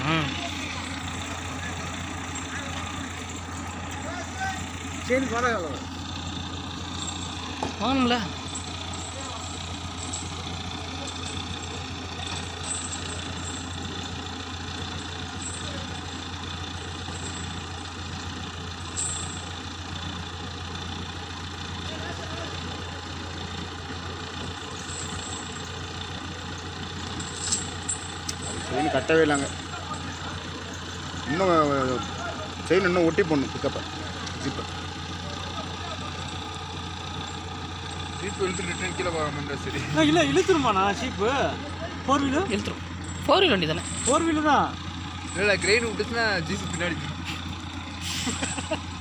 chain பரவாயில்ல வாங்கல chain கட்டவே இல்லைங்க இன்னும் செயின் இன்னும் ஒட்டி போடணும் பிக்கப்பை ஜிப்பை சீப்பு இழுத்து ரிட்டர்ன் கீழே போகாம சரி இல்லை இழுத்துருமாண்ணா ஷீப்பு ஃபோர் வீலு இழுத்துரும் ஃபோர் வீல் வண்டி தானே ஃபோர் வீலு தான் இல்லை கிரெயின் விட்டுச்சுன்னா ஜிசி பின்னாடி